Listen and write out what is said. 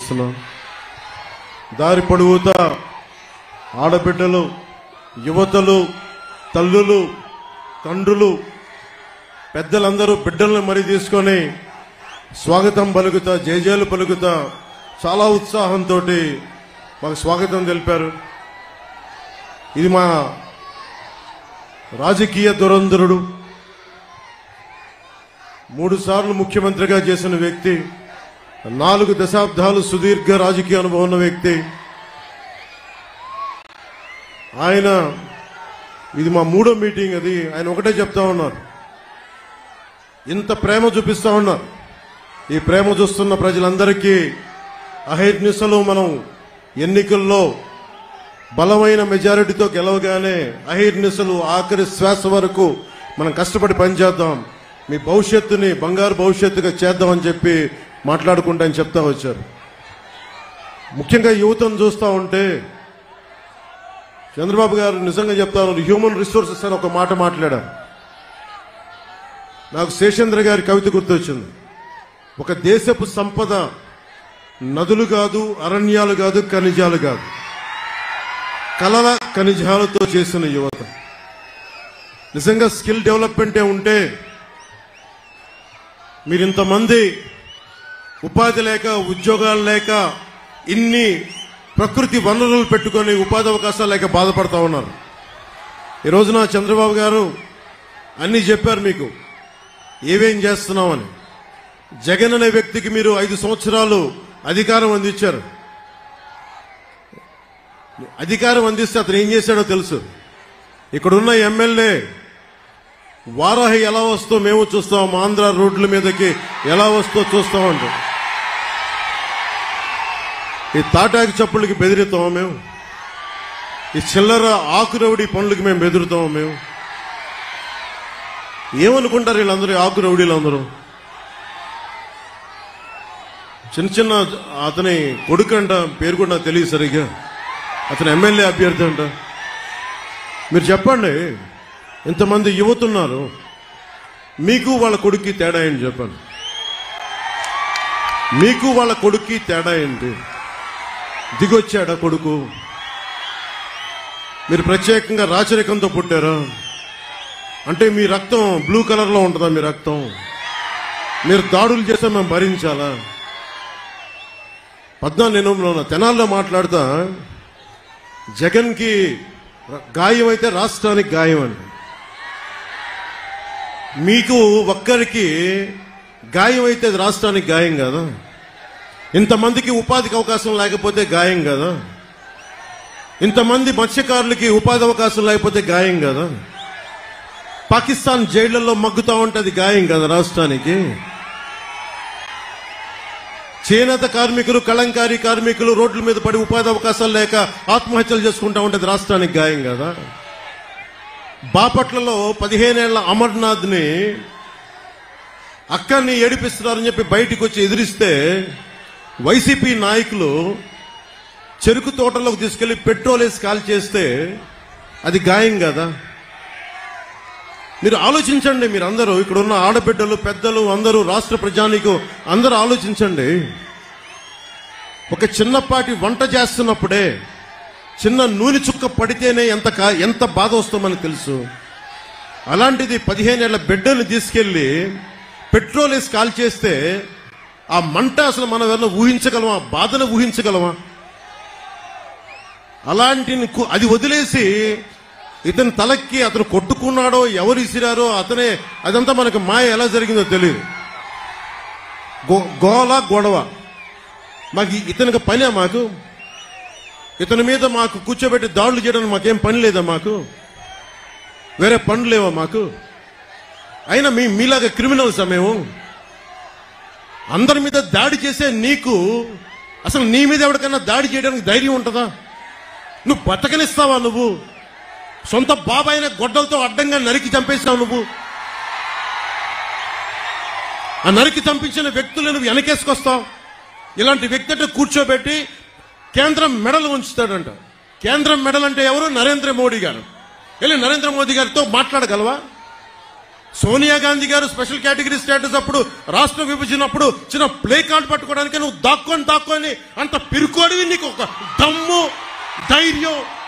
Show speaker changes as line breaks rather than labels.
తెలియజేస్తున్నాం దారి పొడుగుతా ఆడబిడ్డలు యువతలు తల్లులు తండ్రులు పెద్దలందరూ బిడ్డలను మరి తీసుకొని స్వాగతం పలుకుతా జయజయలు పలుకుతా చాలా ఉత్సాహంతో మాకు స్వాగతం తెలిపారు ఇది మా రాజకీయ దురంధరుడు మూడు సార్లు ముఖ్యమంత్రిగా చేసిన వ్యక్తి నాలుగు దశాబ్దాలు సుదీర్ఘ రాజకీయ అనుభవం ఉన్న వ్యక్తి ఆయన ఇది మా మూడో మీటింగ్ అది ఆయన ఒకటే చెప్తా ఉన్నారు ఇంత ప్రేమ చూపిస్తా ఉన్నారు ఈ ప్రేమ చూస్తున్న ప్రజలందరికీ అహర్నిశలు మనం ఎన్నికల్లో బలమైన మెజారిటీతో గెలవగానే అహిర్నిశలు ఆఖరి శ్వాస వరకు మనం కష్టపడి పనిచేద్దాం మీ భవిష్యత్తుని బంగారు భవిష్యత్తుగా చేద్దామని చెప్పి మాట్లాడుకుంటా అని చెప్తా వచ్చారు ముఖ్యంగా యువతను చూస్తా ఉంటే చంద్రబాబు గారు నిజంగా చెప్తా ఉన్నారు హ్యూమన్ రిసోర్సెస్ అని ఒక మాట మాట్లాడారు నాకు శేషేంద్ర గారి కవిత గుర్తొచ్చింది ఒక దేశపు సంపద నదులు కాదు అరణ్యాలు కాదు ఖనిజాలు కాదు కలల ఖనిజాలతో చేసిన యువత నిజంగా స్కిల్ డెవలప్మెంటే ఉంటే మీరు ఇంతమంది ఉపాధి లేక ఉద్యోగాలు లేక ఇన్ని ప్రకృతి వనరులు పెట్టుకొని ఉపాధి అవకాశాలు లేక బాధపడతా ఉన్నారు ఈ రోజున చంద్రబాబు గారు అన్ని చెప్పారు మీకు ఏమేం చేస్తున్నామని జగన్ అనే వ్యక్తికి మీరు ఐదు సంవత్సరాలు అధికారం అందించారు అధికారం అందిస్తే అతను ఏం చేశాడో తెలుసు ఇక్కడున్న ఎమ్మెల్యే వారాహి ఎలా వస్తో మేము చూస్తాం ఆంధ్ర రోడ్ల మీదకి ఎలా వస్తో చూస్తామంట ఈ తాటాకి చప్పుళ్ళకి బెదిరిస్తామా మేము ఈ చిల్లర ఆకురవుడి పనులకి మేము బెదురుతామా మేము ఏమనుకుంటారు వీళ్ళందరూ ఈ ఆకు రౌడీలందరూ చిన్న చిన్న అతని కొడుకు అంట పేరు కూడా నాకు తెలియదు సరిగ్గా అతను ఎమ్మెల్యే అభ్యర్థి అంట మీరు చెప్పండి ఇంతమంది యువత ఉన్నారు మీకు వాళ్ళ కొడుక్కి తేడా ఏంటి చెప్పండి మీకు వాళ్ళ కొడుక్కి తేడా ఏంటి దిగొచ్చాడా కొడుకు మీరు ప్రత్యేకంగా రాచరికంతో పుట్టారా అంటే మీ రక్తం బ్లూ కలర్ లో ఉంటుందా మీ రక్తం మీరు దాడులు చేస్తే మేము భరించాలా పద్నాలుగు నేను మొన్న తెనాల్లో మాట్లాడుతా జగన్ కి గాయం అయితే రాష్ట్రానికి గాయం అండి మీకు ఒక్కరికి గాయం అయితే అది రాష్ట్రానికి గాయం కదా ఇంతమందికి ఉపాధికి అవకాశం లేకపోతే గాయం కదా ఇంతమంది మత్స్యకారులకి ఉపాధి అవకాశం లేకపోతే గాయం కదా పాకిస్తాన్ జైళ్లలో మగ్గుతా ఉంటే అది గాయం కదా రాష్ట్రానికి చేనేత కార్మికులు కళంకారీ కార్మికులు రోడ్ల మీద పడి ఉపాధి అవకాశాలు లేక ఆత్మహత్యలు చేసుకుంటా ఉంటే అది రాష్ట్రానికి గాయం కదా బాపట్లలో పదిహేనేళ్ల అమర్నాథ్ ని అక్కడిని ఏడిపిస్తున్నారని చెప్పి బయటికి వచ్చి ఎదిరిస్తే వైసీపీ నాయకులు చెరుకు తోటలోకి తీసుకెళ్లి పెట్రోల్ వేసి కాల్ చేస్తే అది గాయం కదా మీరు ఆలోచించండి మీరు అందరూ ఇక్కడ ఉన్న ఆడబిడ్డలు పెద్దలు అందరూ రాష్ట్ర ప్రజానికి అందరూ ఆలోచించండి ఒక చిన్నపాటి వంట చేస్తున్నప్పుడే చిన్న నూనె చుక్క పడితేనే ఎంత కా- ఎంత బాధ వస్తుందని తెలుసు అలాంటిది పదిహేనేళ్ల బిడ్డని తీసుకెళ్లి పెట్రోల్ వేసి కాల్ చేస్తే ఆ మంట అసలు మనం ఎవరైనా ఊహించగలమా ఆ బాధను ఊహించగలమా అలాంటి కు- అది వదిలేసి ఇతని తలకి అతను కొట్టుకున్నాడో ఎవరు ఇసిరారో అతనే అదంతా మనకు మాయ ఎలా జరిగిందో తెలియదు గో- గోల గొడవ మాకు ఇ- ఇతనికి పనే మాకు ఇతని మీద మాకు కూర్చోబెట్టి దాడులు చేయడానికి మాకేం పని లేదా మాకు వేరే పనులు లేవా మాకు అయినా మీ మీలాగా క్రిమినల్స్ మేము అందరి మీద దాడి చేసే నీకు అసలు నీ మీద ఎవరికైనా దాడి చేయడానికి ధైర్యం ఉంటుందా నువ్వు బతకనిస్తావా నువ్వు సొంత బాబాయిన గొడ్డలతో అడ్డంగా నరికి చంపేస్తావు నువ్వు ఆ నరికి చంపించిన వ్యక్తులను నువ్వు వెనకేసుకొస్తావు ఇలాంటి వ్యక్తి అంటే కూర్చోబెట్టి కేంద్రం మెడలు ఉంచుతాడంట కేంద్రం మెడల్ అంటే ఎవరు నరేంద్ర మోడీ గారు వెళ్ళి నరేంద్ర మోదీ గారితో మాట్లాడగలవా సోనియా గాంధీ గారు స్పెషల్ కేటగిరీ స్టేటస్ అప్పుడు రాష్ట్ర విభజనప్పుడు చిన్న ప్లే కార్డు పట్టుకోవడానికి నువ్వు దాక్కొని దాక్కొని అంత పిరుకోడివి నీకు ఒక దమ్ము ధైర్యం